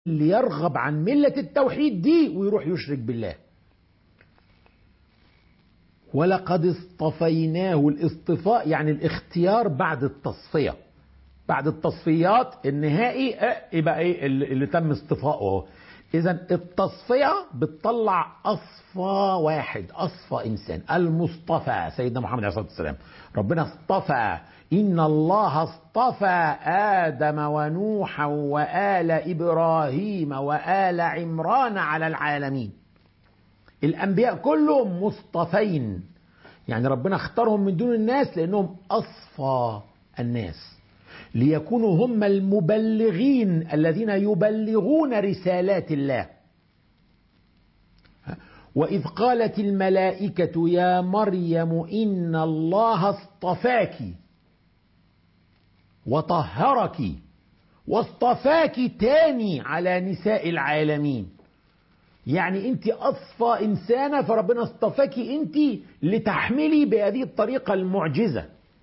اللي يرغب عن ملة التوحيد دي ويروح يشرك بالله ولقد اصطفيناه الاصطفاء يعني الاختيار بعد التصفية بعد التصفيات النهائي اه يبقى ايه اللي, اللي تم اصطفائه اذا التصفية بتطلع اصفى واحد اصفى انسان المصطفى سيدنا محمد عليه الصلاة والسلام ربنا اصطفى إن الله اصطفى آدم ونوحا وآل إبراهيم وآل عمران على العالمين الأنبياء كلهم مصطفين يعني ربنا اختارهم من دون الناس لأنهم أصفى الناس ليكونوا هم المبلغين الذين يبلغون رسالات الله وإذ قالت الملائكة يا مريم إن الله اصطفاكِ وطهرك واصطفاك تاني على نساء العالمين يعني انت اصفى انسانة فربنا اصطفاك انت لتحملي بهذه الطريقة المعجزة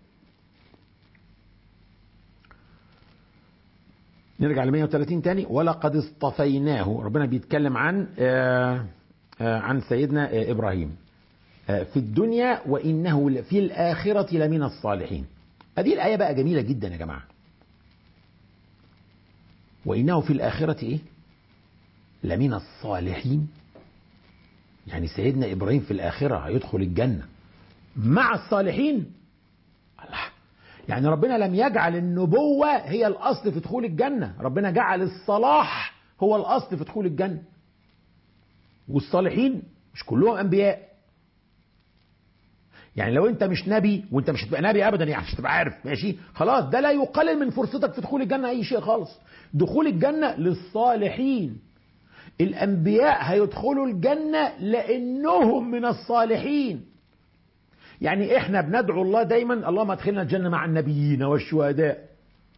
نرجع ل 130 تاني ولقد اصطفيناه ربنا بيتكلم عن آآ آآ عن سيدنا ابراهيم في الدنيا وانه في الاخرة لمن الصالحين هذه الآية بقى جميلة جدا يا جماعة وإنه في الآخرة إيه لمن الصالحين يعني سيدنا إبراهيم في الآخرة هيدخل الجنة مع الصالحين الله يعني ربنا لم يجعل النبوة هي الأصل في دخول الجنة ربنا جعل الصلاح هو الأصل في دخول الجنة والصالحين مش كلهم أنبياء يعني لو انت مش نبي وانت مش هتبقى نبي ابدا يعني مش تبقى عارف ماشي خلاص ده لا يقلل من فرصتك في دخول الجنه اي شيء خالص دخول الجنه للصالحين الانبياء هيدخلوا الجنه لانهم من الصالحين يعني احنا بندعو الله دايما اللهم ادخلنا الجنه مع النبيين والشهداء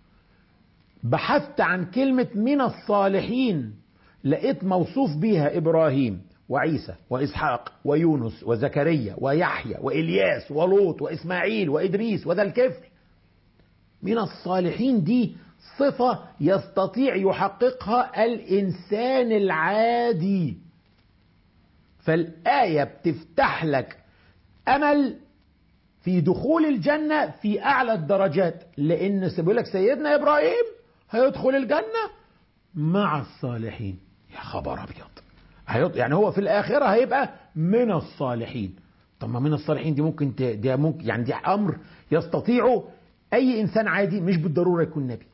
بحثت عن كلمه من الصالحين لقيت موصوف بيها ابراهيم وعيسى وإسحاق ويونس وزكريا ويحيى وإلياس ولوط وإسماعيل وإدريس وذا الكفر من الصالحين دي صفة يستطيع يحققها الإنسان العادي فالآية بتفتح لك أمل في دخول الجنة في أعلى الدرجات لأن بيقول لك سيدنا إبراهيم هيدخل الجنة مع الصالحين يا خبر أبيض يعني هو في الآخرة هيبقى من الصالحين طب ما من الصالحين دي ممكن دي ممكن يعني دي أمر يستطيعه أي إنسان عادي مش بالضرورة يكون نبي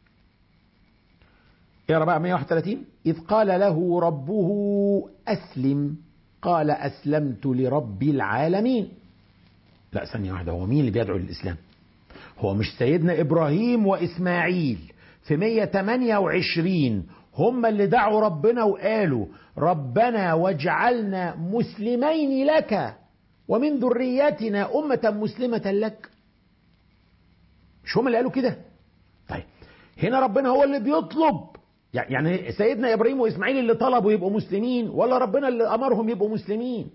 يا ربع 131 إذ قال له ربه أسلم قال أسلمت لرب العالمين لا ثانية واحدة هو مين اللي بيدعو للإسلام هو مش سيدنا إبراهيم وإسماعيل في 128 هم اللي دعوا ربنا وقالوا ربنا واجعلنا مسلمين لك ومن ذريتنا أمة مسلمة لك مش هم اللي قالوا كده طيب هنا ربنا هو اللي بيطلب يعني سيدنا إبراهيم وإسماعيل اللي طلبوا يبقوا مسلمين ولا ربنا اللي أمرهم يبقوا مسلمين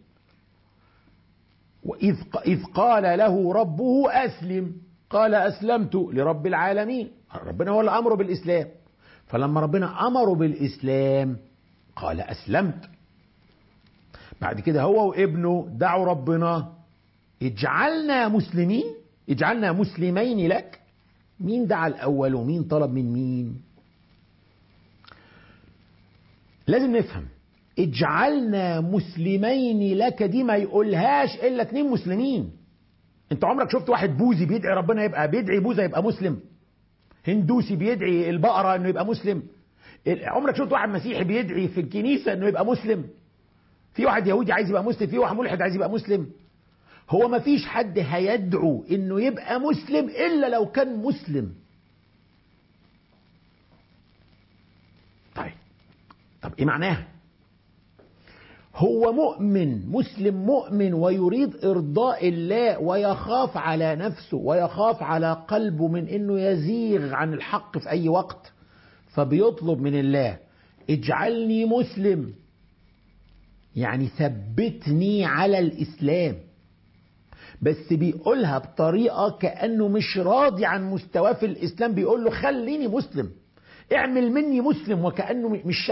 وإذ إذ قال له ربه أسلم قال أسلمت لرب العالمين ربنا هو اللي أمره بالإسلام فلما ربنا أمره بالإسلام قال أسلمت بعد كده هو وابنه دعوا ربنا اجعلنا مسلمين اجعلنا مسلمين لك مين دعا الأول ومين طلب من مين لازم نفهم اجعلنا مسلمين لك دي ما يقولهاش إلا اتنين مسلمين انت عمرك شفت واحد بوذي بيدعي ربنا يبقى بيدعي بوذا يبقى مسلم هندوسي بيدعي البقرة انه يبقى مسلم عمرك شفت واحد مسيحي بيدعي في الكنيسة انه يبقى مسلم في واحد يهودي عايز يبقى مسلم في واحد ملحد عايز يبقى مسلم هو ما فيش حد هيدعو انه يبقى مسلم الا لو كان مسلم طيب طب ايه معناها هو مؤمن مسلم مؤمن ويريد ارضاء الله ويخاف على نفسه ويخاف على قلبه من انه يزيغ عن الحق في اي وقت فبيطلب من الله اجعلني مسلم يعني ثبتني على الاسلام بس بيقولها بطريقه كانه مش راضي عن مستواه في الاسلام بيقول له خليني مسلم اعمل مني مسلم وكانه مش